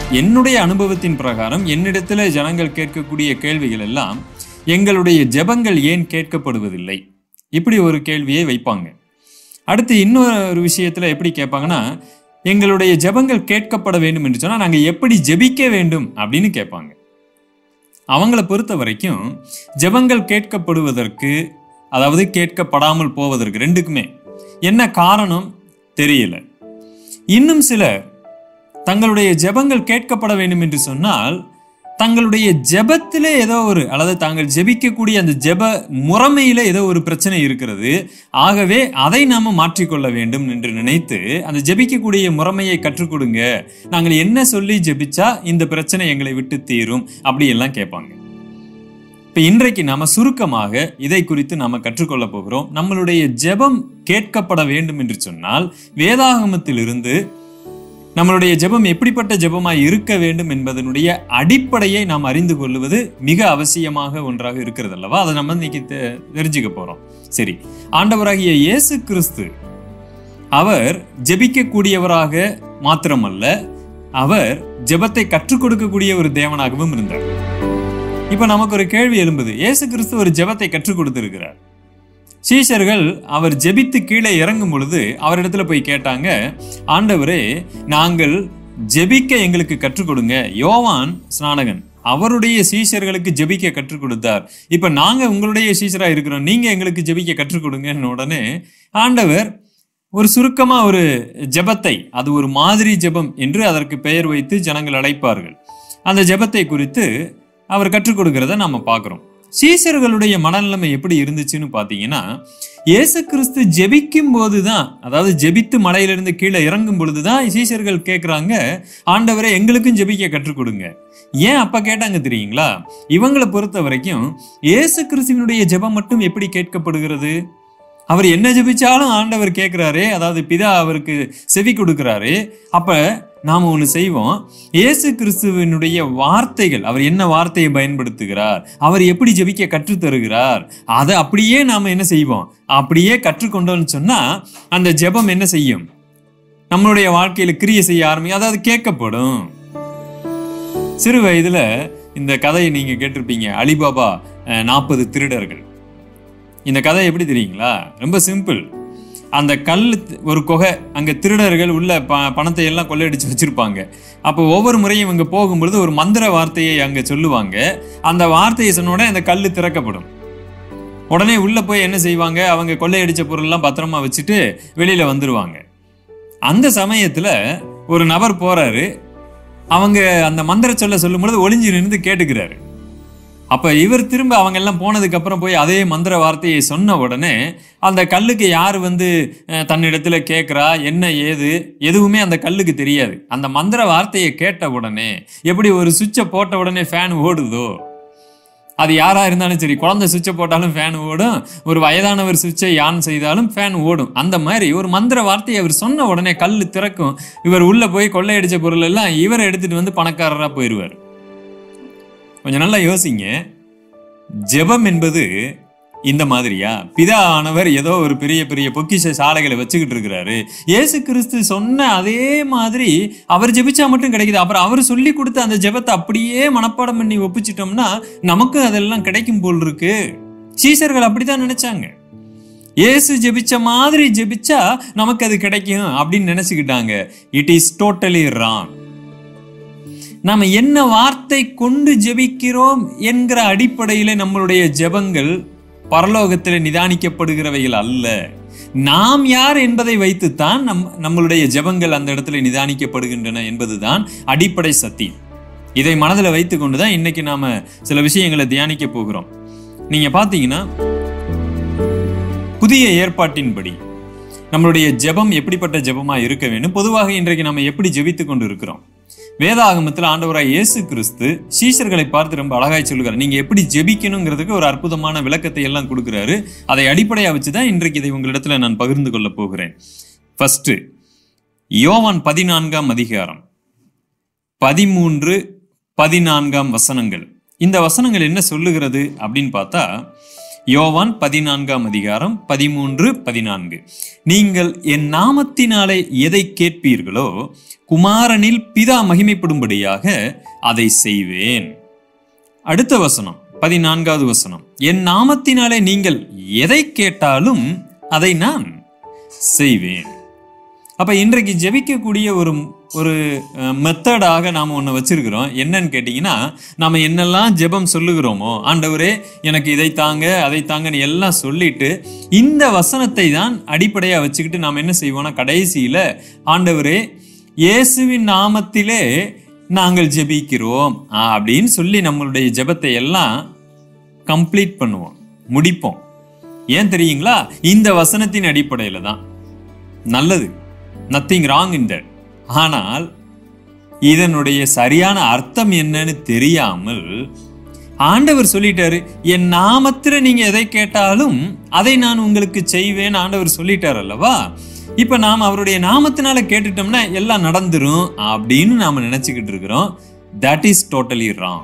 என்னுடைய அனுபவத்தின் பிரகாரம் என்னிடத்துல ஜனங்கள் கேட்கக்கூடிய கேள்விகள் எல்லாம் எங்களுடைய ஜெபங்கள் ஏன் கேட்கப்படுவதில்லை இப்படி ஒரு கேள்வியை வைப்பாங்க அடுத்து இன்னொரு விஷயத்துல எப்படி கேட்பாங்கன்னா எங்களுடைய ஜெபங்கள் கேட்கப்பட வேண்டும் என்று சொன்னா நாங்க எப்படி ஜெபிக்க வேண்டும் அப்படின்னு கேட்பாங்க அவங்கள பொறுத்த வரைக்கும் ஜெபங்கள் கேட்கப்படுவதற்கு அதாவது கேட்கப்படாமல் போவதற்கு ரெண்டுக்குமே என்ன காரணம் தெரியல இன்னும் சிலர் தங்களுடைய ஜெபங்கள் கேட்கப்பட வேண்டும் என்று சொன்னால் தங்களுடைய ஜெபத்திலே ஏதோ ஒரு அல்லது தாங்கள் ஜெபிக்கக்கூடிய அந்த ஜெப முறைமையில ஏதோ ஒரு பிரச்சனை இருக்கிறது ஆகவே அதை நாம மாற்றிக்கொள்ள வேண்டும் என்று நினைத்து அந்த ஜெபிக்கக்கூடிய முறைமையை கற்றுக் கொடுங்க நாங்கள் என்ன சொல்லி ஜெபிச்சா இந்த பிரச்சனை எங்களை விட்டு தீரும் அப்படி எல்லாம் கேட்பாங்க இப்ப இன்றைக்கு நாம சுருக்கமாக இதை குறித்து நாம கற்றுக்கொள்ள போகிறோம் நம்மளுடைய ஜெபம் கேட்கப்பட வேண்டும் என்று சொன்னால் வேதாகமத்திலிருந்து நம்மளுடைய ஜெபம் எப்படிப்பட்ட ஜெபமாய் இருக்க வேண்டும் என்பதனுடைய அடிப்படையை நாம் அறிந்து கொள்வது மிக அவசியமாக ஒன்றாக இருக்கிறது அல்லவா அதை நம்ம இன்னைக்கு தெ- தெரிஞ்சுக்க போறோம் சரி ஆண்டவராகிய இயேசு கிறிஸ்து அவர் ஜெபிக்கக்கூடியவராக மாத்திரமல்ல அவர் ஜெபத்தை கற்றுக் கொடுக்கக்கூடிய ஒரு தேவனாகவும் இருந்தார் இப்ப நமக்கு ஒரு கேள்வி எழும்புது இயேசு கிறிஸ்து ஒரு ஜெபத்தை கற்றுக் கொடுத்திருக்கிறார் சீஷர்கள் அவர் ஜெபித்து கீழே இறங்கும் பொழுது அவரிடத்துல போய் கேட்டாங்க ஆண்டவரே நாங்கள் ஜெபிக்க எங்களுக்கு கற்றுக் கொடுங்க யோவான் ஸ்நானகன் அவருடைய சீஷர்களுக்கு ஜெபிக்க கற்றுக் கொடுத்தார் இப்ப நாங்க உங்களுடைய சீஷரா இருக்கிறோம் நீங்க எங்களுக்கு ஜெபிக்க கற்றுக் கொடுங்கன்னு உடனே ஆண்டவர் ஒரு சுருக்கமா ஒரு ஜெபத்தை அது ஒரு மாதிரி ஜெபம் என்று அதற்கு பெயர் வைத்து ஜனங்கள் அழைப்பார்கள் அந்த ஜெபத்தை குறித்து அவர் கற்றுக் கொடுக்கிறத நாம பார்க்கிறோம் சீசர்களுடைய மனநிலைமை எப்படி இருந்துச்சுன்னு பார்த்தீங்கன்னா இயேசு கிறிஸ்து ஜெபிக்கும் போதுதான் அதாவது ஜெபித்து மலையிலிருந்து கீழே இறங்கும் பொழுதுதான் சீசர்கள் கேட்குறாங்க ஆண்டவரே எங்களுக்கும் ஜெபிக்க கற்றுக் கொடுங்க ஏன் அப்ப கேட்டாங்க தெரியுங்களா இவங்களை பொறுத்த வரைக்கும் இயேசு கிறிஸ்துவனுடைய ஜெபம் மட்டும் எப்படி கேட்கப்படுகிறது அவர் என்ன ஜெபிச்சாலும் ஆண்டவர் கேட்கிறாரே அதாவது பிதா அவருக்கு செவி கொடுக்கிறாரு அப்ப நாம ஒண்ணு செய்வோம் இயேசு கிறிஸ்துவனுடைய வார்த்தைகள் அவர் என்ன வார்த்தையை பயன்படுத்துகிறார் அவர் எப்படி ஜெபிக்க கற்றுத் தருகிறார் அதை அப்படியே நாம என்ன செய்வோம் அப்படியே கற்றுக்கொண்டோம்னு சொன்னா அந்த ஜெபம் என்ன செய்யும் நம்மளுடைய வாழ்க்கையில கிரியை செய்ய ஆரம்பி அதாவது கேட்கப்படும் சிறு வயதுல இந்த கதையை நீங்க கேட்டிருப்பீங்க அலிபாபா நாற்பது திருடர்கள் இந்த கதை எப்படி தெரியுங்களா ரொம்ப சிம்பிள் அந்த கல் ஒரு குகை அங்க திருடர்கள் உள்ள ப பணத்தை எல்லாம் கொள்ளையடிச்சு வச்சிருப்பாங்க அப்போ ஒவ்வொரு முறையும் இவங்க போகும்பொழுது ஒரு மந்திர வார்த்தையை அங்க சொல்லுவாங்க அந்த வார்த்தையை சொன்ன உடனே அந்த கல் திறக்கப்படும் உடனே உள்ள போய் என்ன செய்வாங்க அவங்க கொள்ளையடிச்ச பொருள்லாம் பத்திரமா வச்சுட்டு வெளியில வந்துருவாங்க அந்த சமயத்துல ஒரு நபர் போறாரு அவங்க அந்த மந்திர சொல்ல சொல்லும் பொழுது ஒளிஞ்சு நின்று கேட்டுக்கிறாரு அப்ப இவர் திரும்ப அவங்க எல்லாம் போனதுக்கு அப்புறம் போய் அதே மந்திர வார்த்தையை சொன்ன உடனே அந்த கல்லுக்கு யார் வந்து அஹ், தன்னிடத்துல கேட்குறா என்ன ஏது எதுவுமே அந்த கல்லுக்கு தெரியாது அந்த மந்திர வார்த்தையை கேட்ட உடனே எப்படி ஒரு சுவிட்சை போட்ட உடனே ஃபேன் ஓடுதோ அது யாரா இருந்தாலும் சரி குழந்தை சுவிட்சை போட்டாலும் ஃபேன் ஓடும் ஒரு வயதானவர் சுவிட்சை யான் செய்தாலும் ஃபேன் ஓடும் அந்த மாதிரி ஒரு மந்திர வார்த்தையை அவர் சொன்ன உடனே கல் திறக்கும் இவர் உள்ள போய் கொள்ளையடிச்ச பொருள் எல்லாம் இவரை எடுத்துட்டு வந்து பணக்காரரா போயிடுவார் கொஞ்சம் நல்லா யோசிங்க ஜெபம் என்பது இந்த மாதிரியா பிதா ஆனவர் ஏதோ ஒரு பெரிய பெரிய பொக்கிஷ சாலைகளை வச்சுக்கிட்டு இருக்கிறாரு இயேசு கிறிஸ்து சொன்ன அதே மாதிரி அவர் ஜெபிச்சா மட்டும் கிடைக்குது அப்புறம் அவர் சொல்லி கொடுத்த அந்த ஜெபத்தை அப்படியே மனப்பாடம் பண்ணி ஒப்பிச்சிட்டோம்னா நமக்கு அதெல்லாம் கிடைக்கும் போல் இருக்கு சீசர்கள் அப்படித்தான் நினைச்சாங்க இயேசு ஜெபிச்ச மாதிரி ஜெபிச்சா நமக்கு அது கிடைக்கும் அப்படின்னு நினைச்சுக்கிட்டாங்க இட் இஸ் டோட்டலி ராங் நாம என்ன வார்த்தை கொண்டு ஜெபிக்கிறோம் என்கிற அடிப்படையில நம்மளுடைய ஜெபங்கள் பரலோகத்தில் நிதானிக்கப்படுகிறவைகள் அல்ல நாம் யார் என்பதை வைத்துத்தான் நம் நம்மளுடைய ஜெபங்கள் அந்த இடத்துல நிதானிக்கப்படுகின்றன என்பதுதான் அடிப்படை சத்தியம் இதை மனதில் வைத்துக்கொண்டு தான் இன்னைக்கு நாம சில விஷயங்களை தியானிக்க போகிறோம் நீங்க பாத்தீங்கன்னா புதிய ஏற்பாட்டின்படி நம்மளுடைய ஜெபம் எப்படிப்பட்ட ஜெபமா இருக்க வேண்டும் பொதுவாக இன்றைக்கு நம்ம எப்படி ஜெபித்துக் கொண்டு இருக்கிறோம் வேதாகமத்தில் ஆண்டவராய் இயேசு கிறிஸ்து சீஷர்களை பார்த்து ரொம்ப அழகாய் சொல்லுகிறார் நீங்க எப்படி ஜெபிக்கணுங்கிறதுக்கு ஒரு அற்புதமான விளக்கத்தை எல்லாம் கொடுக்கிறாரு அதை அடிப்படையா வச்சுதான் இன்றைக்கு இதை உங்களிடத்துல நான் பகிர்ந்து கொள்ள போகிறேன் ஃபர்ஸ்ட் யோவான் பதினான்காம் அதிகாரம் பதிமூன்று பதினான்காம் வசனங்கள் இந்த வசனங்கள் என்ன சொல்லுகிறது அப்படின்னு பார்த்தா யோவான் பதினான்காம் அதிகாரம் பதிமூன்று பதினான்கு நீங்கள் என் நாமத்தினாலே எதை கேட்பீர்களோ குமாரனில் பிதா மகிமைப்படும்படியாக அதை செய்வேன் அடுத்த வசனம் பதினான்காவது வசனம் என் நாமத்தினாலே நீங்கள் எதை கேட்டாலும் அதை நான் செய்வேன் அப்ப இன்றைக்கு ஜெபிக்கக்கூடிய ஒரு ஒரு மெத்தடாக நாம் ஒன்று வச்சிருக்கிறோம் என்னன்னு கேட்டிங்கன்னா நாம என்னெல்லாம் ஜெபம் சொல்லுகிறோமோ ஆண்டவரே எனக்கு இதை தாங்க அதை தாங்கன்னு எல்லாம் சொல்லிட்டு இந்த வசனத்தை தான் அடிப்படையாக வச்சுக்கிட்டு நாம் என்ன செய்வோம்னா கடைசியில் ஆண்டவரே இயேசுவின் நாமத்திலே நாங்கள் ஜெபிக்கிறோம் அப்படின்னு சொல்லி நம்மளுடைய ஜெபத்தை எல்லாம் கம்ப்ளீட் பண்ணுவோம் முடிப்போம் ஏன் தெரியுங்களா இந்த வசனத்தின் அடிப்படையில் தான் நல்லது நத்திங் ராங் இன் தட் ஆனால் இதனுடைய சரியான அர்த்தம் என்னன்னு தெரியாமல் ஆண்டவர் சொல்லிட்டாரு என் நாமத்துல நீங்க எதை கேட்டாலும் அதை நான் உங்களுக்கு செய்வேன் ஆண்டவர் சொல்லிட்டார் அல்லவா இப்ப நாம் அவருடைய நாமத்தினால கேட்டுட்டோம்னா எல்லாம் நடந்துரும் அப்படின்னு நாம நினைச்சுக்கிட்டு இருக்கிறோம் தட் இஸ் டோட்டலி ராங்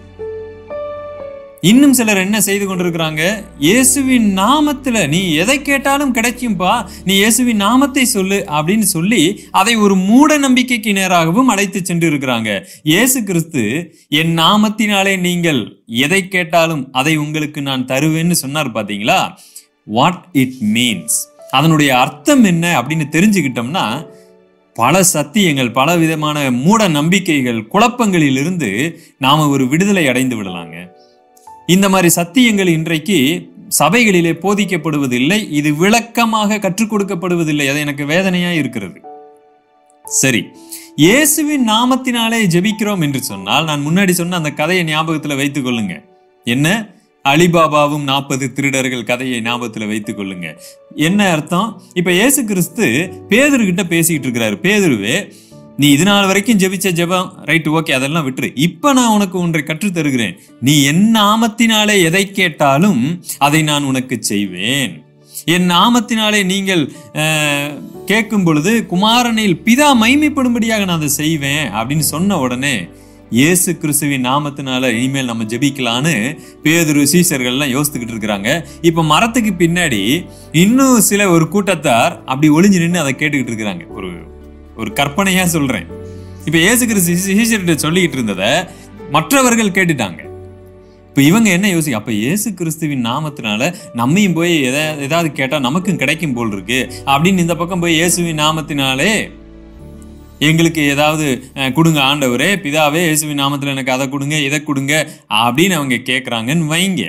இன்னும் சிலர் என்ன செய்து கொண்டிருக்கிறாங்க இயேசுவின் நாமத்துல நீ எதை கேட்டாலும் கிடைக்கும்பா நீ இயேசுவின் நாமத்தை சொல்லு அப்படின்னு சொல்லி அதை ஒரு மூட நம்பிக்கைக்கு நேராகவும் அழைத்து சென்று இருக்கிறாங்க இயேசு கிறிஸ்து என் நாமத்தினாலே நீங்கள் எதை கேட்டாலும் அதை உங்களுக்கு நான் தருவேன்னு சொன்னார் பாத்தீங்களா வாட் இட் மீன்ஸ் அதனுடைய அர்த்தம் என்ன அப்படின்னு தெரிஞ்சுக்கிட்டோம்னா பல சத்தியங்கள் பல விதமான மூட நம்பிக்கைகள் குழப்பங்களிலிருந்து நாம ஒரு விடுதலை அடைந்து விடலாங்க இந்த மாதிரி சத்தியங்கள் இன்றைக்கு சபைகளிலே போதிக்கப்படுவதில்லை இது விளக்கமாக கற்றுக் கொடுக்கப்படுவதில்லை அது எனக்கு வேதனையா இருக்கிறது சரி இயேசுவின் நாமத்தினாலே ஜெபிக்கிறோம் என்று சொன்னால் நான் முன்னாடி சொன்ன அந்த கதையை ஞாபகத்துல வைத்துக் கொள்ளுங்க என்ன அலிபாபாவும் நாற்பது திருடர்கள் கதையை ஞாபகத்துல வைத்துக் கொள்ளுங்க என்ன அர்த்தம் இப்ப இயேசு கிறிஸ்து பேதுருகிட்ட பேசிக்கிட்டு இருக்கிறாரு பேதுருவே நீ இது நாள் வரைக்கும் ஜெபிச்ச ஜெபம் ரைட் ஓகே அதெல்லாம் விட்டுரு இப்ப நான் உனக்கு ஒன்றை கற்றுத் தருகிறேன் நீ என் நாமத்தினாலே எதை கேட்டாலும் அதை நான் உனக்கு செய்வேன் என் நாமத்தினாலே நீங்கள் அஹ், கேட்கும் பொழுது குமாரனில் பிதா மைமைப்படும்படியாக நான் அதை செய்வேன் அப்படின்னு சொன்ன உடனே இயேசு கிறிஸ்துவின் நாமத்தினால இனிமேல் நம்ம ஜெபிக்கலான்னு பேதுரு சீசர்கள்லாம் யோசித்துக்கிட்டு இருக்கிறாங்க இப்ப மரத்துக்கு பின்னாடி இன்னும் சில ஒரு கூட்டத்தார் அப்படி ஒளிஞ்சு நின்று அதை கேட்டுக்கிட்டு இருக்கிறாங்க ஒரு ஒரு கற்பனையா சொல்றேன் இப்ப இயேசு கிறிஸ்து சீசர்கிட்ட சொல்லிக்கிட்டு இருந்ததை மற்றவர்கள் கேட்டுட்டாங்க இப்ப இவங்க என்ன யோசி அப்ப இயேசு கிறிஸ்துவின் நாமத்தினால நம்மையும் போய் எதா ஏதாவது கேட்டா நமக்கும் கிடைக்கும் போல் இருக்கு அப்படின்னு இந்த பக்கம் போய் இயேசுவின் நாமத்தினாலே எங்களுக்கு ஏதாவது அஹ், கொடுங்க ஆண்டவரே பிதாவே இயேசுவின் நாமத்துல எனக்கு அதை கொடுங்க இதை கொடுங்க அப்படின்னு அவங்க கேட்குறாங்கன்னு வைங்க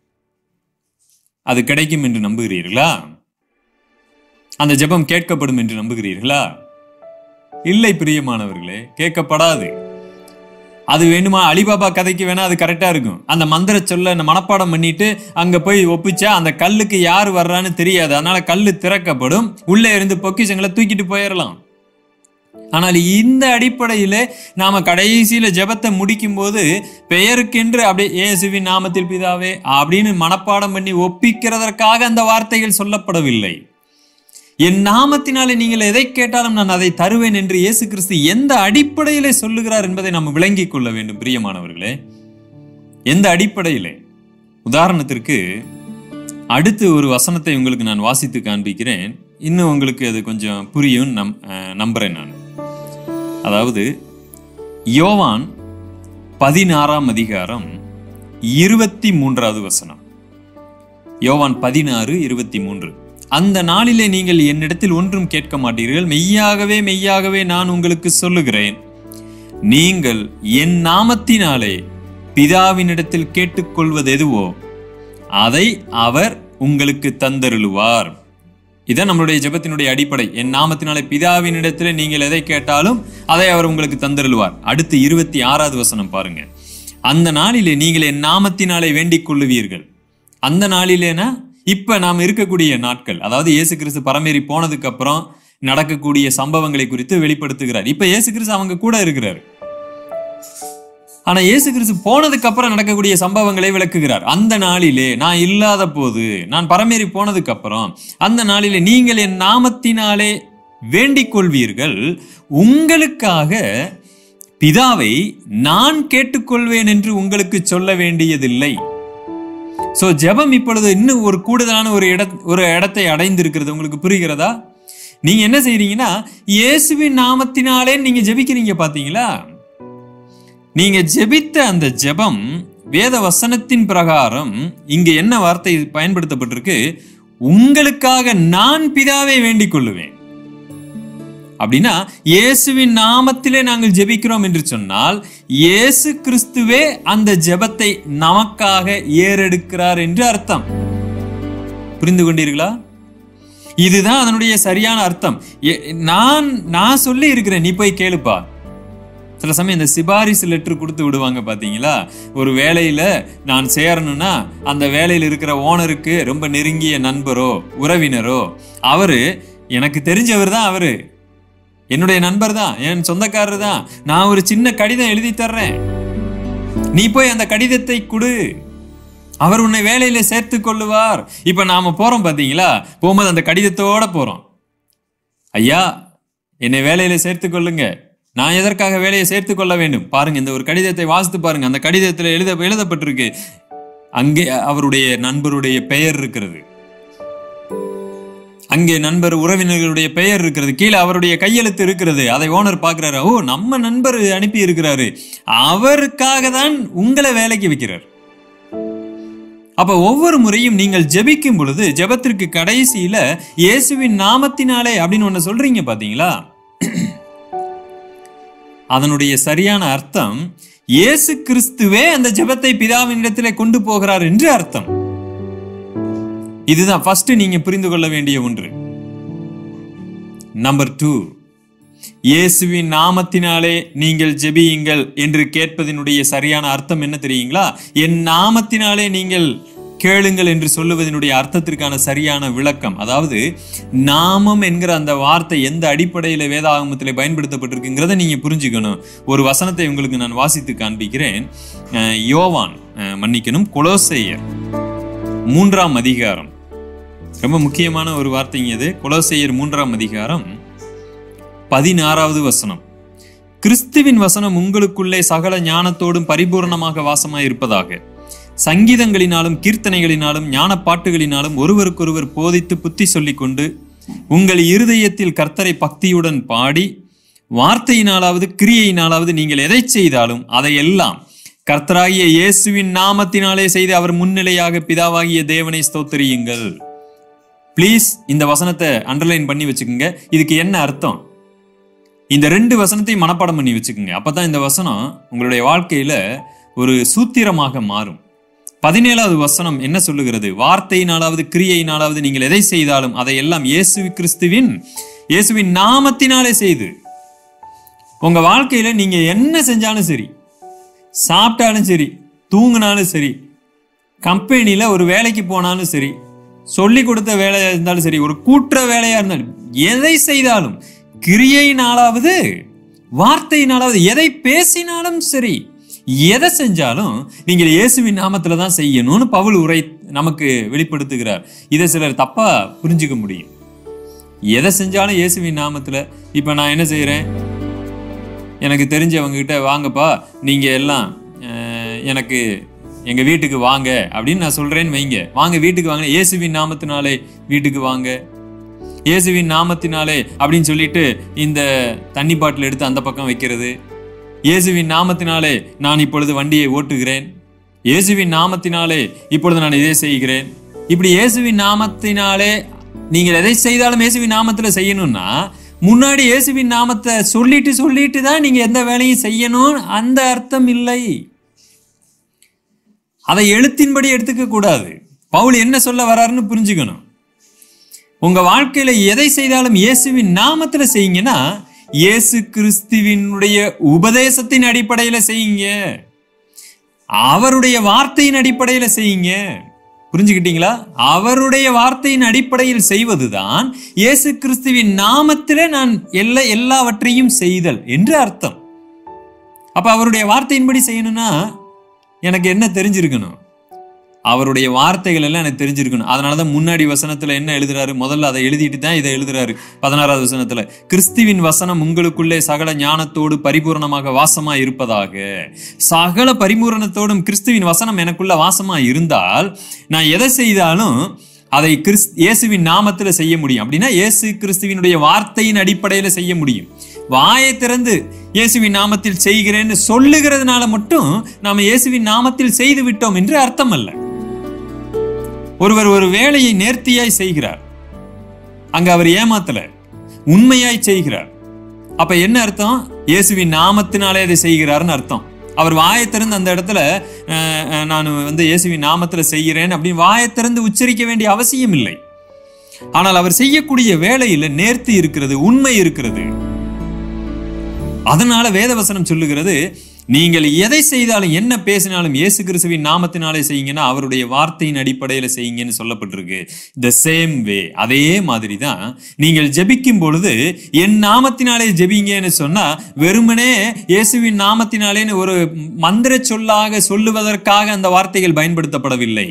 அது கிடைக்கும் என்று நம்புகிறீர்களா அந்த ஜெபம் கேட்கப்படும் என்று நம்புகிறீர்களா இல்லை பிரியமானவர்களே கேட்கப்படாது அது வேணுமா அலிபாபா கதைக்கு வேணா அது கரெக்டா இருக்கும் அந்த மந்திர சொல்ல அந்த மனப்பாடம் பண்ணிட்டு அங்க போய் ஒப்பிச்சா அந்த கல்லுக்கு யார் வர்றான்னு தெரியாது அதனால கல்லு திறக்கப்படும் உள்ளே இருந்து பொக்கிஷங்களை தூக்கிட்டு போயிடலாம் ஆனால் இந்த அடிப்படையில நாம கடைசியில ஜெபத்தை முடிக்கும் போது பெயருக்கென்று அப்படியே இயேசுவின் நாமத்தில் பிதாவே அப்படின்னு மனப்பாடம் பண்ணி ஒப்பிக்கிறதற்காக அந்த வார்த்தைகள் சொல்லப்படவில்லை என் நாமத்தினாலே நீங்கள் எதை கேட்டாலும் நான் அதை தருவேன் என்று இயேசு கிறிஸ்து எந்த அடிப்படையிலே சொல்லுகிறார் என்பதை நாம் விளங்கிக் கொள்ள வேண்டும் பிரியமானவர்களே எந்த அடிப்படையிலே உதாரணத்திற்கு அடுத்து ஒரு வசனத்தை உங்களுக்கு நான் வாசித்து காண்பிக்கிறேன் இன்னும் உங்களுக்கு அது கொஞ்சம் புரியும் நம் அஹ், நம்புறேன் நான் அதாவது யோவான் பதினாறாம் அதிகாரம் இருபத்தி மூன்றாவது வசனம் யோவான் பதினாறு இருபத்தி மூன்று அந்த நாளிலே நீங்கள் என்னிடத்தில் ஒன்றும் கேட்க மாட்டீர்கள் மெய்யாகவே மெய்யாகவே நான் உங்களுக்கு சொல்லுகிறேன் நீங்கள் என் நாமத்தினாலே பிதாவினிடத்தில் கேட்டுக்கொள்வது எதுவோ அதை அவர் உங்களுக்கு தந்தருளுவார் இதான் நம்மளுடைய ஜெபத்தினுடைய அடிப்படை என் நாமத்தினாலே பிதாவினிடத்திலே நீங்கள் எதை கேட்டாலும் அதை அவர் உங்களுக்கு தந்தருளுவார் அடுத்து இருபத்தி ஆறாவது வசனம் பாருங்க அந்த நாளிலே நீங்கள் என் நாமத்தினாலே வேண்டிக் கொள்ளுவீர்கள் அந்த நாளிலேனா இப்ப நாம் இருக்கக்கூடிய நாட்கள் அதாவது இயேசு கிறிஸ்து பரமேறி போனதுக்கு அப்புறம் நடக்கக்கூடிய சம்பவங்களை குறித்து வெளிப்படுத்துகிறார் இப்ப இயேசு கிறிஸ்து அவங்க கூட இருக்கிறார் ஆனா இயேசு கிறிஸ்து போனதுக்கு அப்புறம் நடக்கக்கூடிய சம்பவங்களை விளக்குகிறார் அந்த நாளிலே நான் இல்லாத போது நான் பரமேறி போனதுக்கு அப்புறம் அந்த நாளிலே நீங்கள் என் நாமத்தினாலே வேண்டிக் கொள்வீர்கள் உங்களுக்காக பிதாவை நான் கேட்டுக்கொள்வேன் என்று உங்களுக்கு சொல்ல வேண்டியதில்லை சோ ஜெபம் இப்பொழுது இன்னும் ஒரு கூடுதலான ஒரு இட ஒரு இடத்தை அடைந்திருக்கிறது உங்களுக்கு புரிகிறதா நீங்க என்ன செய்றீங்கன்னா இயேசுவின் நாமத்தினாலே நீங்க ஜெபிக்கிறீங்க பாத்தீங்களா நீங்க ஜெபித்த அந்த ஜெபம் வேத வசனத்தின் பிரகாரம் இங்க என்ன வார்த்தை பயன்படுத்தப்பட்டிருக்கு உங்களுக்காக நான் பிதாவை வேண்டிக் கொள்ளுவேன் அப்படின்னா இயேசுவின் நாமத்திலே நாங்கள் ஜெபிக்கிறோம் என்று சொன்னால் இயேசு கிறிஸ்துவே அந்த ஜெபத்தை நமக்காக ஏறெடுக்கிறார் என்று அர்த்தம் புரிந்து கொண்டீர்களா இதுதான் அதனுடைய சரியான அர்த்தம் எ- நான் நான் சொல்லி இருக்கிறேன் நீ போய் கேளுப்பா சில சமயம் இந்த சிபாரிசு லெட்டர் கொடுத்து விடுவாங்க பாத்தீங்களா ஒரு வேலையில நான் சேரணும்னா அந்த வேலையில் இருக்கிற ஓனருக்கு ரொம்ப நெருங்கிய நண்பரோ உறவினரோ அவரு எனக்கு தெரிஞ்சவர் தான் அவரு என்னுடைய நண்பர் தான் என் சொந்தக்காரர் தான் நான் ஒரு சின்ன கடிதம் எழுதி தர்றேன் நீ போய் அந்த கடிதத்தை கொடு அவர் உன்னை வேலையில சேர்த்து கொள்ளுவார் இப்ப நாம போறோம் பாத்தீங்களா போகும்போது அந்த கடிதத்தோட போறோம் ஐயா என்னை வேலையில சேர்த்து கொள்ளுங்க நான் எதற்காக வேலையை சேர்த்து கொள்ள வேண்டும் பாருங்க இந்த ஒரு கடிதத்தை வாசித்து பாருங்க அந்த கடிதத்தில் எழுத எழுதப்பட்டிருக்கு அங்கே அவருடைய நண்பருடைய பெயர் இருக்கிறது அங்கே நண்பர் உறவினர்களுடைய பெயர் இருக்கிறது கீழே அவருடைய கையெழுத்து இருக்கிறது அதை ஓனர் பார்க்கிறாரு ஓ நம்ம நண்பர் அனுப்பி இருக்கிறாரு அவருக்காக தான் உங்களை வேலைக்கு வைக்கிறார் அப்ப ஒவ்வொரு முறையும் நீங்கள் ஜெபிக்கும் பொழுது ஜெபத்திற்கு கடைசியில இயேசுவின் நாமத்தினாலே அப்படின்னு ஒண்ணு சொல்றீங்க பாத்தீங்களா அதனுடைய சரியான அர்த்தம் இயேசு கிறிஸ்துவே அந்த ஜெபத்தை பிதாவினிடத்திலே கொண்டு போகிறார் என்று அர்த்தம் இதுதான் ஃபர்ஸ்ட் நீங்க புரிந்து கொள்ள வேண்டிய ஒன்று நம்பர் டூ இயேசுவின் நாமத்தினாலே நீங்கள் ஜெபியுங்கள் என்று கேட்பதனுடைய சரியான அர்த்தம் என்ன தெரியுங்களா என் நாமத்தினாலே நீங்கள் கேளுங்கள் என்று சொல்லுவதனுடைய அர்த்தத்திற்கான சரியான விளக்கம் அதாவது நாமம் என்கிற அந்த வார்த்தை எந்த அடிப்படையில் வேதாகமத்தில் பயன்படுத்தப்பட்டிருக்குங்கிறத நீங்க புரிஞ்சுக்கணும் ஒரு வசனத்தை உங்களுக்கு நான் வாசித்து காண்பிக்கிறேன் அஹ் யோவான் அஹ் மன்னிக்கணும் கொலோசையர் மூன்றாம் அதிகாரம் ரொம்ப முக்கியமான ஒரு வார்த்தைங்க இது கொலோசையர் மூன்றாம் அதிகாரம் பதினாறாவது வசனம் கிறிஸ்துவின் வசனம் உங்களுக்குள்ளே சகல ஞானத்தோடும் பரிபூர்ணமாக வாசமாய் இருப்பதாக சங்கீதங்களினாலும் கீர்த்தனைகளினாலும் ஞான பாட்டுகளினாலும் ஒருவருக்கொருவர் போதித்து புத்தி சொல்லிக்கொண்டு உங்கள் இருதயத்தில் கர்த்தரை பக்தியுடன் பாடி வார்த்தையினாலாவது கிரியையினாலாவது நீங்கள் எதை செய்தாலும் அதையெல்லாம் கர்த்தராகிய இயேசுவின் நாமத்தினாலே செய்து அவர் முன்னிலையாக பிதாவாகிய தேவனை ஸ்தோத்திரியுங்கள் ப்ளீஸ் இந்த வசனத்தை அண்டர்லைன் பண்ணி வச்சுக்கோங்க இதுக்கு என்ன அர்த்தம் இந்த ரெண்டு வசனத்தையும் மனப்பாடம் பண்ணி வச்சுக்கோங்க அப்பதான் இந்த வசனம் உங்களுடைய வாழ்க்கையில ஒரு சூத்திரமாக மாறும் பதினேழாவது வசனம் என்ன சொல்லுகிறது வார்த்தையினாலாவது கிரியையினாலாவது நீங்கள் எதை செய்தாலும் அதை எல்லாம் இயேசு கிறிஸ்துவின் இயேசுவின் நாமத்தினாலே செய்து உங்க வாழ்க்கையில நீங்க என்ன செஞ்சாலும் சரி சாப்பிட்டாலும் சரி தூங்கினாலும் சரி கம்பெனியில் ஒரு வேலைக்கு போனாலும் சரி சொல்லி கொடுத்த வேலையா இருந்தாலும் சரி ஒரு கூட்டுற வேலையா இருந்தாலும் எதை செய்தாலும் கிரியையினாலாவது வார்த்தையினாலாவது எதை பேசினாலும் சரி எதை செஞ்சாலும் நீங்கள் இயேசுவின் நாமத்துல தான் செய்யணும்னு பவுல் உரை நமக்கு வெளிப்படுத்துகிறார் இதை சிலர் தப்பா புரிஞ்சுக்க முடியும் எதை செஞ்சாலும் இயேசுவின் நாமத்துல இப்ப நான் என்ன செய்யறேன் எனக்கு தெரிஞ்சவங்க கிட்ட வாங்கப்பா நீங்க எல்லாம் அஹ், எனக்கு எங்க வீட்டுக்கு வாங்க அப்படின்னு நான் சொல்றேன்னு வைங்க வாங்க வீட்டுக்கு வாங்க இயேசுவின் நாமத்தினாலே வீட்டுக்கு வாங்க இயேசுவின் நாமத்தினாலே அப்படின்னு சொல்லிட்டு இந்த தண்ணி பாட்டில் எடுத்து அந்த பக்கம் வைக்கிறது இயேசுவின் நாமத்தினாலே நான் இப்பொழுது வண்டியை ஓட்டுகிறேன் இயேசுவின் நாமத்தினாலே இப்பொழுது நான் இதை செய்கிறேன் இப்படி இயேசுவின் நாமத்தினாலே நீங்கள் எதை செய்தாலும் இயேசுவின் நாமத்துல செய்யணும்னா முன்னாடி இயேசுவின் நாமத்தை சொல்லிட்டு சொல்லிட்டு தான் நீங்க எந்த வேலையும் செய்யணும் அந்த அர்த்தம் இல்லை அதை எழுத்தின்படி எடுத்துக்க கூடாது பவுல் என்ன சொல்ல வராருன்னு புரிஞ்சுக்கணும் உங்க வாழ்க்கையில எதை செய்தாலும் இயேசுவின் நாமத்துல செய்யுங்கன்னா இயேசு கிறிஸ்துவினுடைய உபதேசத்தின் அடிப்படையில செய்யுங்க அவருடைய வார்த்தையின் அடிப்படையில செய்யுங்க புரிஞ்சுக்கிட்டீங்களா அவருடைய வார்த்தையின் அடிப்படையில் செய்வதுதான் இயேசு கிறிஸ்துவின் நாமத்திலே நான் எல்லா எல்லாவற்றையும் செய்தல் என்று அர்த்தம் அப்ப அவருடைய வார்த்தையின்படி செய்யணும்னா எனக்கு என்ன தெரிஞ்சிருக்கணும் அவருடைய வார்த்தைகள் எல்லாம் எனக்கு தெரிஞ்சிருக்கணும் அதனால தான் முன்னாடி வசனத்துல என்ன எழுதுறாரு முதல்ல அதை எழுதிட்டு தான் இதை எழுதுறாரு பதினாறாவது வசனத்துல கிறிஸ்துவின் வசனம் உங்களுக்குள்ளே சகல ஞானத்தோடு பரிபூரணமாக வாசமா இருப்பதாக சகல பரிபூரணத்தோடும் கிறிஸ்துவின் வசனம் எனக்குள்ள வாசமா இருந்தால் நான் எதை செய்தாலும் அதை கிறிஸ் இயேசுவின் நாமத்துல செய்ய முடியும் அப்படின்னா இயேசு கிறிஸ்துவினுடைய வார்த்தையின் அடிப்படையில செய்ய முடியும் வாயை திறந்து இயேசுவின் நாமத்தில் செய்கிறேன்னு சொல்லுகிறதுனால மட்டும் நாம இயேசுவின் நாமத்தில் செய்து விட்டோம் என்று அர்த்தம் அல்ல ஒருவர் ஒரு வேலையை நேர்த்தியாய் செய்கிறார் அங்க அவர் ஏமாத்தல உண்மையாய் செய்கிறார் அப்ப என்ன அர்த்தம் இயேசுவின் நாமத்தினாலே அதை செய்கிறார்னு அர்த்தம் அவர் வாயை திறந்து அந்த இடத்துல அஹ், அஹ், நான் வந்து இயேசுவின் நாமத்துல செய்கிறேன் அப்படின்னு வாயை திறந்து உச்சரிக்க வேண்டிய அவசியம் இல்லை ஆனால் அவர் செய்யக்கூடிய வேலையில நேர்த்தி இருக்கிறது உண்மை இருக்கிறது அதனால வேதவசனம் சொல்லுகிறது நீங்கள் எதை செய்தாலும் என்ன பேசினாலும் இயேசு கிறிஸ்துவின் நாமத்தினாலே செய்யுங்கன்னா அவருடைய வார்த்தையின் அடிப்படையில் செய்யுங்கன்னு சொல்லப்பட்டிருக்கு த சேம் வே அதே மாதிரி தான் நீங்கள் ஜெபிக்கும் பொழுது என் நாமத்தினாலே ஜெபிங்கன்னு சொன்னா வெறுமனே இயேசுவின் நாமத்தினாலேன்னு ஒரு மந்திர சொல்லாக சொல்லுவதற்காக அந்த வார்த்தைகள் பயன்படுத்தப்படவில்லை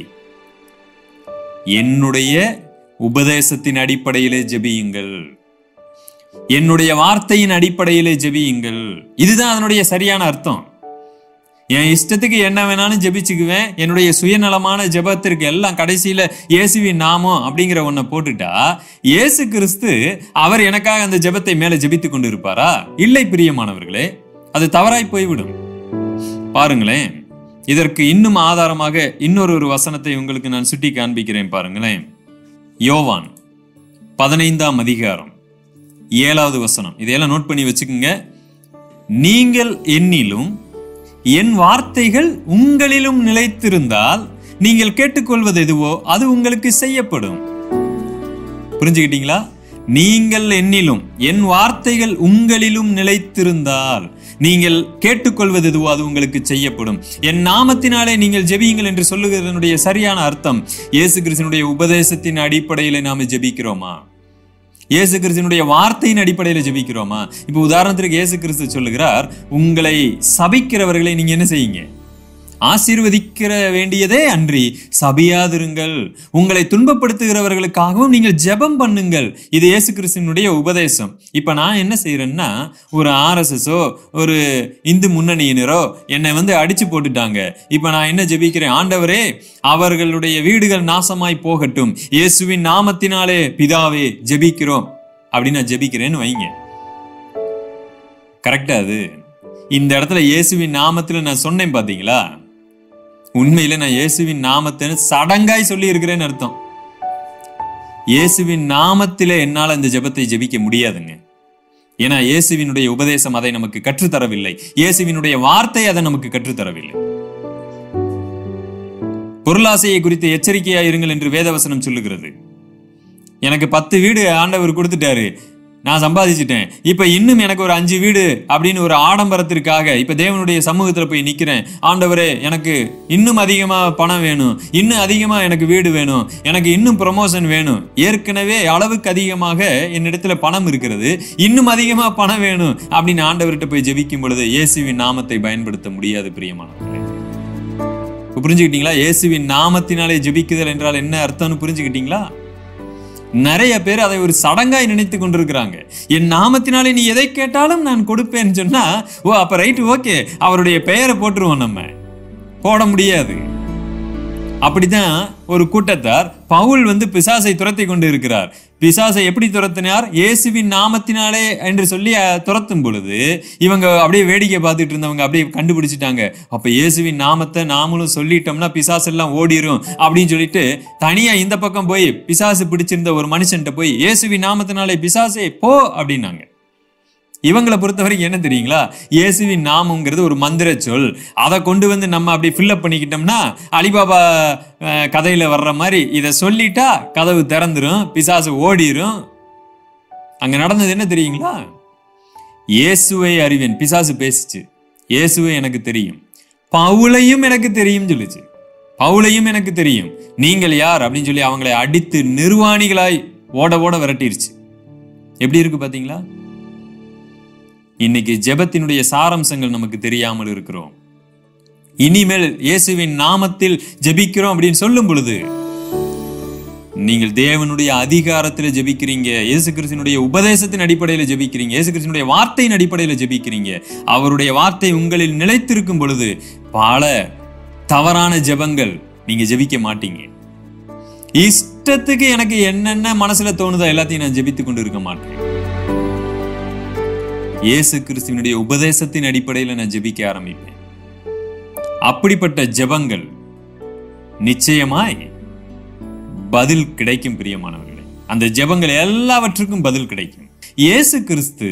என்னுடைய உபதேசத்தின் அடிப்படையிலே ஜெபியுங்கள் என்னுடைய வார்த்தையின் அடிப்படையிலே ஜெபியுங்கள் இதுதான் அதனுடைய சரியான அர்த்தம் என் இஷ்டத்துக்கு என்ன வேணாலும் ஜெபிச்சுக்குவேன் என்னுடைய சுயநலமான ஜெபத்திற்கு எல்லாம் கடைசியில இயேசுவின் நாமம் அப்படிங்கிற ஒன்றை போட்டுட்டா இயேசு கிறிஸ்து அவர் எனக்காக அந்த ஜெபத்தை மேல ஜெபித்து கொண்டு இருப்பாரா இல்லை பிரியமானவர்களே அது தவறாய் போய்விடும் பாருங்களேன் இதற்கு இன்னும் ஆதாரமாக இன்னொரு ஒரு வசனத்தை உங்களுக்கு நான் சுட்டி காண்பிக்கிறேன் பாருங்களேன் யோவான் பதினைந்தாம் அதிகாரம் ஏழாவது வசனம் இதையெல்லாம் நோட் பண்ணி வச்சுக்கோங்க நீங்கள் என்னிலும் என் வார்த்தைகள் உங்களிலும் நிலைத்திருந்தால் நீங்கள் கேட்டுக்கொள்வது எதுவோ அது உங்களுக்கு செய்யப்படும் புரிஞ்சுக்கிட்டீங்களா நீங்கள் என்னிலும் என் வார்த்தைகள் உங்களிலும் நிலைத்திருந்தால் நீங்கள் கேட்டுக்கொள்வது எதுவோ அது உங்களுக்கு செய்யப்படும் என் நாமத்தினாலே நீங்கள் ஜெபியுங்கள் என்று சொல்லுகிறதனுடைய சரியான அர்த்தம் இயேசு கிறிஸ்தனுடைய உபதேசத்தின் அடிப்படையில நாம ஜெபிக்கிறோமா இயேசு கிறிஸ்துனுடைய வார்த்தையின் அடிப்படையில் ஜெபிக்கிறோமா இப்போ உதாரணத்திற்கு இயேசு கிறிஸ்து சொல்லுகிறார் உங்களை சபிக்கிறவர்களை நீங்க என்ன செய்யுங்க ஆசீர்வதிக்கிற வேண்டியதே அன்றி சபியாதிருங்கள் உங்களை துன்பப்படுத்துகிறவர்களுக்காகவும் நீங்கள் ஜெபம் பண்ணுங்கள் இது இயேசு கிறிஸ்துவனுடைய உபதேசம் இப்ப நான் என்ன செய்யறேன்னா ஒரு ஆர்எஸ்எஸோ ஒரு இந்து முன்னணியினரோ என்னை வந்து அடிச்சு போட்டுட்டாங்க இப்ப நான் என்ன ஜெபிக்கிறேன் ஆண்டவரே அவர்களுடைய வீடுகள் நாசமாய் போகட்டும் இயேசுவின் நாமத்தினாலே பிதாவே ஜெபிக்கிறோம் அப்படின்னு நான் ஜெபிக்கிறேன்னு வைங்க கரெக்டா அது இந்த இடத்துல இயேசுவின் நாமத்துல நான் சொன்னேன் பாத்தீங்களா உண்மையில நான் இயேசுவின் நாமத்தை சடங்காய் சொல்லி இருக்கிறேன்னு அர்த்தம் இயேசுவின் நாமத்திலே என்னால இந்த ஜெபத்தை ஜெபிக்க முடியாதுங்க ஏன்னா இயேசுவினுடைய உபதேசம் அதை நமக்கு கற்றுத்தரவில்லை இயேசுவினுடைய வார்த்தை அதை நமக்கு கற்றுத்தரவில்லை பொருளாசையை குறித்து எச்சரிக்கையா இருங்கள் என்று வேதவசனம் சொல்லுகிறது எனக்கு பத்து வீடு ஆண்டவர் கொடுத்துட்டாரு நான் சம்பாதிச்சிட்டேன் இப்ப இன்னும் எனக்கு ஒரு அஞ்சு வீடு அப்படின்னு ஒரு ஆடம்பரத்திற்காக இப்ப தேவனுடைய சமூகத்துல போய் நிக்கிறேன் ஆண்டவரே எனக்கு இன்னும் அதிகமா பணம் வேணும் இன்னும் அதிகமா எனக்கு வீடு வேணும் எனக்கு இன்னும் ப்ரமோஷன் வேணும் ஏற்கனவே அளவுக்கு அதிகமாக என்னிடத்துல பணம் இருக்கிறது இன்னும் அதிகமா பணம் வேணும் அப்படின்னு ஆண்டவர்கிட்ட போய் ஜெபிக்கும் பொழுது இயேசுவின் நாமத்தை பயன்படுத்த முடியாது பிரியமானவர்களே இப்ப புரிஞ்சுக்கிட்டீங்களா இயேசுவின் நாமத்தினாலே ஜெபிக்குதல் என்றால் என்ன அர்த்தம்னு புரிஞ்சுக்கிட்டீங்களா நிறைய பேர் அதை ஒரு சடங்காய் நினைத்து கொண்டிருக்கிறாங்க என் நாமத்தினாலே நீ எதை கேட்டாலும் நான் கொடுப்பேன்னு சொன்னா ஓ அப்ப ரைட் ஓகே அவருடைய பெயரை போட்டுருவோம் நம்ம போட முடியாது அப்படிதான் ஒரு கூட்டத்தார் பவுல் வந்து பிசாசை துரத்தி கொண்டு இருக்கிறார் பிசாசை எப்படி துரத்தினார் இயேசுவின் நாமத்தினாலே என்று சொல்லி அஹ், துரத்தும் பொழுது இவங்க அப்படியே வேடிக்கை பார்த்துட்டு இருந்தவங்க அப்படியே கண்டுபிடிச்சிட்டாங்க அப்ப இயேசுவின் நாமத்தை நாமளும் சொல்லிட்டோம்னா பிசாசு எல்லாம் ஓடிரும் அப்படின்னு சொல்லிட்டு தனியா இந்த பக்கம் போய் பிசாசு பிடிச்சிருந்த ஒரு மனுஷன்ட்ட போய் இயேசுவின் நாமத்தினாலே பிசாசே போ அப்படின்னாங்க இவங்களை பொறுத்த வரைக்கும் என்ன தெரியுங்களா இயேசுவின் நாமங்கிறது ஒரு மந்திர சொல் அதை கொண்டு வந்து நம்ம அப்படி ஃபில்லப் பண்ணிக்கிட்டோம்னா அலிபாபா அஹ், கதையில வர்ற மாதிரி இதை சொல்லிட்டா கதவு திறந்துரும் பிசாசு ஓடிரும் அங்க நடந்தது என்ன தெரியுங்களா இயேசுவை அறிவேன் பிசாசு பேசிச்சு இயேசுவை எனக்கு தெரியும் பவுலையும் எனக்கு தெரியும் சொல்லுச்சு பவுலையும் எனக்கு தெரியும் நீங்கள் யார் அப்படின்னு சொல்லி அவங்களை அடித்து நிர்வாணிகளாய் ஓட ஓட விரட்டிருச்சு எப்படி இருக்கு பாத்தீங்களா இன்னைக்கு ஜெபத்தினுடைய சாரம்சங்கள் நமக்கு தெரியாமல் இருக்கிறோம் இனிமேல் இயேசுவின் நாமத்தில் ஜெபிக்கிறோம் அப்படின்னு சொல்லும் பொழுது நீங்கள் தேவனுடைய அதிகாரத்தில் ஜெபிக்கிறீங்க இயேசு கிறிஸ்தினுடைய உபதேசத்தின் அடிப்படையில் ஜெபிக்கிறீங்க இயேசு கிறிஸ்தினுடைய வார்த்தையின் அடிப்படையில் ஜெபிக்கிறீங்க அவருடைய வார்த்தை உங்களில் நிலைத்திருக்கும் பொழுது பல தவறான ஜெபங்கள் நீங்க ஜெபிக்க மாட்டீங்க இஷ்டத்துக்கு எனக்கு என்னென்ன மனசுல தோணுதோ எல்லாத்தையும் நான் ஜெபித்து கொண்டு இருக்க மாட்டேன் இயேசு கிறிஸ்துவனுடைய உபதேசத்தின் அடிப்படையில் நான் ஜெபிக்க ஆரம்பிப்பேன் அப்படிப்பட்ட ஜெபங்கள் நிச்சயமாய் பதில் கிடைக்கும் பிரியமானவர்களே அந்த ஜெபங்கள் எல்லாவற்றுக்கும் பதில் கிடைக்கும் இயேசு கிறிஸ்து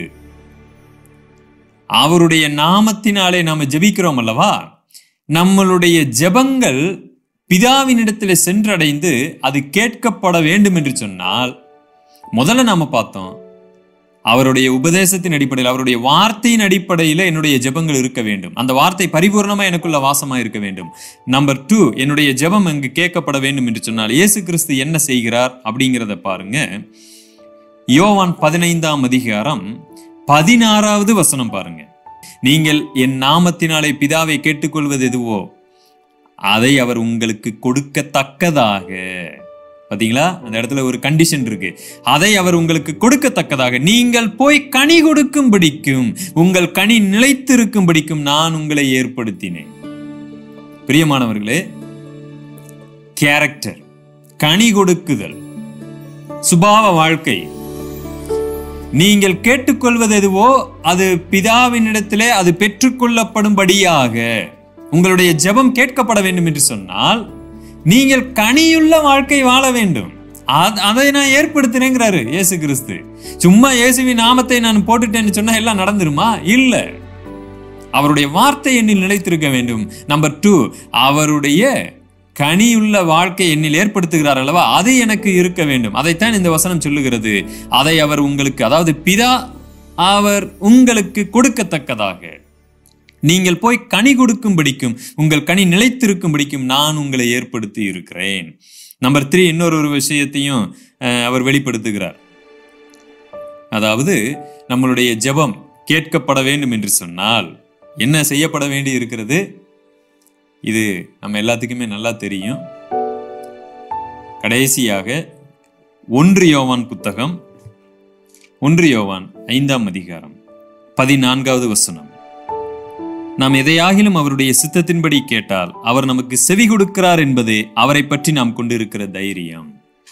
அவருடைய நாமத்தினாலே நாம ஜெபிக்கிறோம் அல்லவா நம்மளுடைய ஜெபங்கள் பிதாவினிடத்தில் சென்றடைந்து அது கேட்கப்பட வேண்டும் என்று சொன்னால் முதல்ல நாம பார்த்தோம் அவருடைய உபதேசத்தின் அடிப்படையில் அவருடைய வார்த்தையின் அடிப்படையில் என்னுடைய ஜெபங்கள் இருக்க வேண்டும் அந்த வார்த்தை பரிபூர்ணமா எனக்குள்ள வாசமா இருக்க வேண்டும் நம்பர் டூ என்னுடைய ஜெபம் அங்கு கேட்கப்பட வேண்டும் என்று சொன்னால் இயேசு கிறிஸ்து என்ன செய்கிறார் அப்படிங்கிறத பாருங்க யோவான் பதினைந்தாம் அதிகாரம் பதினாறாவது வசனம் பாருங்க நீங்கள் என் நாமத்தினாலே பிதாவை கேட்டுக்கொள்வது எதுவோ அதை அவர் உங்களுக்கு கொடுக்கத்தக்கதாக பாத்தீங்களா அந்த இடத்துல ஒரு கண்டிஷன் இருக்கு அதை அவர் உங்களுக்கு கொடுக்கத்தக்கதாக நீங்கள் போய் கனி கொடுக்கும்படிக்கும் உங்கள் கனி நிலைத்திருக்கும்படிக்கும் நான் உங்களை ஏற்படுத்தினேன் பிரியமானவர்களே கேரக்டர் கனி கொடுக்குதல் சுபாவ வாழ்க்கை நீங்கள் கேட்டுக்கொள்வது எதுவோ அது பிதாவினிடத்திலே அது பெற்றுக்கொள்ளப்படும்படியாக உங்களுடைய ஜெபம் கேட்கப்பட வேண்டும் என்று சொன்னால் நீங்கள் கனியுள்ள வாழ்க்கை வாழ வேண்டும் அத- அதை நான் ஏற்படுத்தினேங்கிறாரு இயேசு கிறிஸ்து சும்மா இயேசுவின் நாமத்தை நான் போட்டுட்டேன்னு சொன்னா எல்லாம் நடந்துருமா இல்ல அவருடைய வார்த்தை என்னில் நிலைத்திருக்க வேண்டும் நம்பர் டூ அவருடைய கனியுள்ள வாழ்க்கை என்னில் ஏற்படுத்துகிறார் அல்லவா அது எனக்கு இருக்க வேண்டும் அதைத்தான் இந்த வசனம் சொல்லுகிறது அதை அவர் உங்களுக்கு அதாவது பிதா அவர் உங்களுக்கு கொடுக்கத்தக்கதாக நீங்கள் போய் கனி கொடுக்கும்படிக்கும் உங்கள் கனி நிலைத்திருக்கும்படிக்கும் நான் உங்களை ஏற்படுத்தி இருக்கிறேன் நம்பர் த்ரீ இன்னொரு ஒரு விஷயத்தையும் அஹ், அவர் வெளிப்படுத்துகிறார் அதாவது நம்மளுடைய ஜெபம் கேட்கப்பட வேண்டும் என்று சொன்னால் என்ன செய்யப்பட வேண்டி இருக்கிறது இது நம்ம எல்லாத்துக்குமே நல்லா தெரியும் கடைசியாக ஒன்று யோவான் புத்தகம் ஒன்று யோவான் ஐந்தாம் அதிகாரம் பதினான்காவது வசனம் நாம் எதையாகிலும் அவருடைய சித்தத்தின்படி கேட்டால் அவர் நமக்கு செவி கொடுக்கிறார் என்பதே அவரை பற்றி நாம் கொண்டிருக்கிற தைரியம்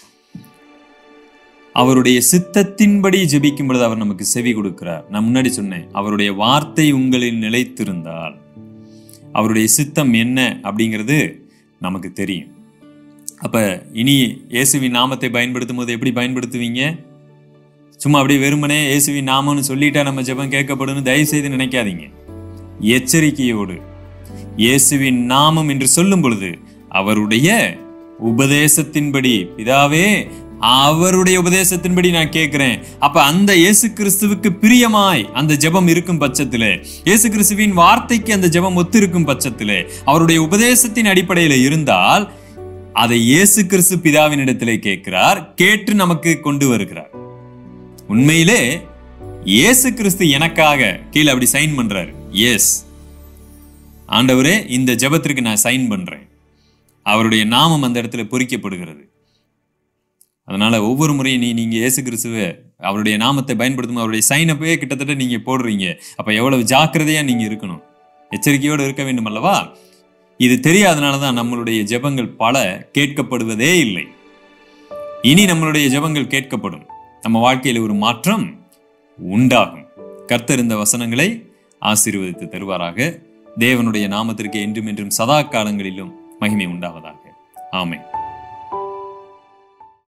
அவருடைய சித்தத்தின்படி ஜெபிக்கும் பொழுது அவர் நமக்கு செவி கொடுக்கிறார் நான் முன்னாடி சொன்னேன் அவருடைய வார்த்தை உங்களில் நிலைத்திருந்தால் அவருடைய சித்தம் என்ன அப்படிங்கிறது நமக்கு தெரியும் அப்ப இனி இயேசுவின் நாமத்தை பயன்படுத்தும் போது எப்படி பயன்படுத்துவீங்க சும்மா அப்படியே வெறுமனே இயேசுவின் நாமம்னு சொல்லிட்டா நம்ம ஜெபம் கேட்கப்படும்னு தயவு செய்து நினைக்காதீங்க எச்சரிக்கையோடு இயேசுவின் நாமம் என்று சொல்லும் பொழுது அவருடைய உபதேசத்தின்படி பிதாவே அவருடைய உபதேசத்தின்படி நான் கேட்கிறேன் அப்ப அந்த இயேசு கிறிஸ்துவுக்கு பிரியமாய் அந்த ஜெபம் இருக்கும் பட்சத்திலே இயேசு கிறிஸ்துவின் வார்த்தைக்கு அந்த ஜெபம் ஒத்திருக்கும் பட்சத்திலே அவருடைய உபதேசத்தின் அடிப்படையில இருந்தால் அதை இயேசு கிறிஸ்து பிதாவினிடத்திலே கேட்கிறார் கேட்டு நமக்கு கொண்டு வருகிறார் உண்மையிலே இயேசு கிறிஸ்து எனக்காக கீழே அப்படி சைன் பண்றாரு எஸ் ஆண்டவரே இந்த ஜெபத்திற்கு நான் சைன் பண்றேன் அவருடைய நாமம் அந்த இடத்துல பொறிக்கப்படுகிறது அதனால ஒவ்வொரு முறையும் நீ நீங்க இயேசு கிறிஸ்துவ அவருடைய நாமத்தை பயன்படுத்தும் அவருடைய சைனப்பே கிட்டத்தட்ட நீங்க போடுறீங்க அப்ப எவ்வளவு ஜாக்கிரதையா நீங்க இருக்கணும் எச்சரிக்கையோடு இருக்க வேண்டும் அல்லவா இது தெரியாதனால தான் நம்மளுடைய ஜெபங்கள் பல கேட்கப்படுவதே இல்லை இனி நம்மளுடைய ஜெபங்கள் கேட்கப்படும் நம்ம வாழ்க்கையில் ஒரு மாற்றம் உண்டாகும் கர்த்தர் இந்த வசனங்களை ஆசீர்வதித்து தருவாராக தேவனுடைய நாமத்திற்கு என்றும் என்றும் சதா காலங்களிலும் மகிமை உண்டாவதாக ஆமென்